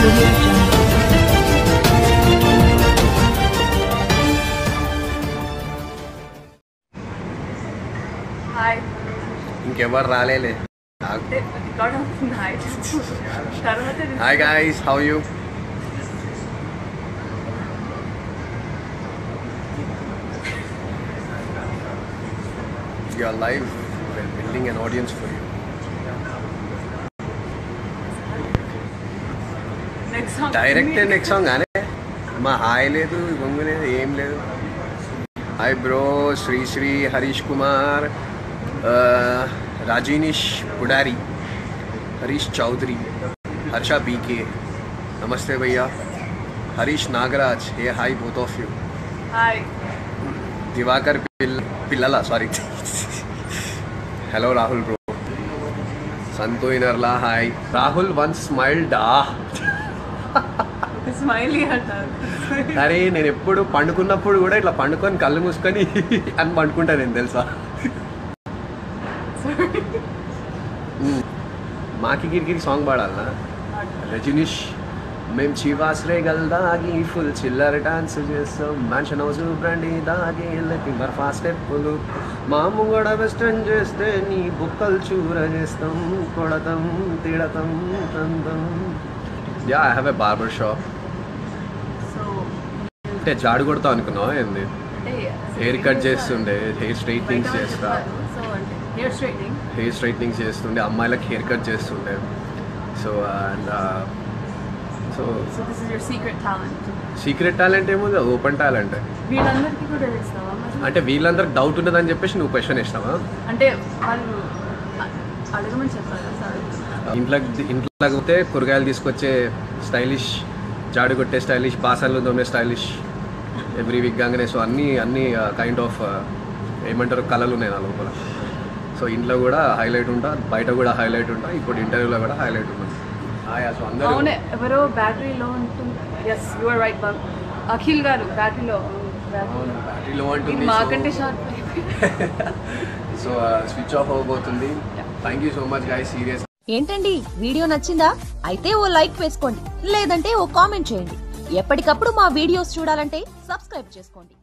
audio jungle. Hi ఇంకెవరు రాలేలే అంటే record అవుతుంది హాయ్ తర్వాత hi guys how you you're live we're building an audience for you next song direct next song అనే మా hi లేదు ఇవ్వంగు లేదు ఏం లేదు హాయ్ బ్రో శ్రీ శ్రీ హరీష్ కుమార్ ఆ, రాజీనిష్ పుడారి హరీష్ చౌదరి హర్ష బీకే నమస్తే భయ్యా హరీష్ నాగరాజ్ ఏ hi both of you hi Divakar పిల్ల పిల్లల sorry hello Rahul bro Santhu ఇనర్లా hi Rahul one smiled ah smiley అంటారు అరే నేను ఎప్పుడు పండుకున్నప్పుడు కూడా ఇట్లా పండుకొని కళ్ళు మూసుకొని అని పండుకుంటా నేను తెలుసా మ్మ్. మాకి గిరికి సాంగ్ పాడాలనా రజనీష్ మేము చివాస్రే గల్ దాగి ఫుల్ చిల్లర డాన్స్ చేస్తాం మ్యాన్షన్ హౌస్ బ్రండి దాగి టింబర్ ఫాస్ట్ స్టెప్పులు మా ముంగడ వెస్టర్న్ చేస్తే నీ బుక్కలు చూర చేస్తాం కొడతాం తిడతాం తంతం yeah I have a barber shop so అంటే జాడు కొడతాం అనుకున్నావా ఏంది అంటే హెయిర్ కట్ చేస్తుండే హెయిర్ స్ట్రైట్నింగ్స్ చేస్తా సో అంటే హెయిర్ స్ట్రైట్నింగ్ హెయిర్ స్ట్రైట్నింగ్స్ చేస్తుండే అమ్మాయిలకు హెయిర్ కట్ చేస్తుండే so and so so this is your secret talent secret talent ఏముంది ఓపెన్ టాలెంట్ వీళ్ళందరికీ కూడా ఇస్తావా మరి అంటే వీళ్ళందరికి డౌట్ ఉన్నదని చెప్పేసి నువ్వు క్వశ్చన్ ఇస్తావా అంటే వాళ్ళు అ- అడగమని చెప్పారు సార్ ఇంట్లోకి ఇంట్లోకి పోతే కూరగాయలు తీసుకొచ్చే స్టైలిష్ జాడు కొట్టే స్టైలిష్ బాసన్లు తోమే స్టైలిష్ ఎవ్రీ వీక్ గానే సో అన్ని అన్ని కైండ్ ఆఫ్ ఏమంటారు కళలు ఉన్నాయి నా లోపల సో ఇంట్లో కూడా హైలైట్ ఉంటా బయట కూడా హైలైట్ ఉంటా ఇప్పుడు ఇంటర్వ్యూలో కూడా హైలైట్ ఉంటా ఆయా, సో అందరూ అవునే ఎవరో బ్యాటరీలో ఉంటుంది ఎస్ యువర్ రైట్ బాబ్ అఖిల్ గారు బ్యాటరీలో అవును, బ్యాటరీలో ఉంటుంది మాకంటే షార్ప్ సో స్విచ్ ఆఫ్ అవ్వబోతుంది థ్యాంక్ యూ సో మచ్ గాయ సీరియస్ ఏంటండి వీడియో నచ్చిందా అయితే ఓ లైక్ వేసుకోండి లేదంటే ఓ కామెంట్ చేయండి ఎప్పటికప్పుడు మా వీడియోస్ చూడాలంటే సబ్స్క్రైబ్ చేసుకోండి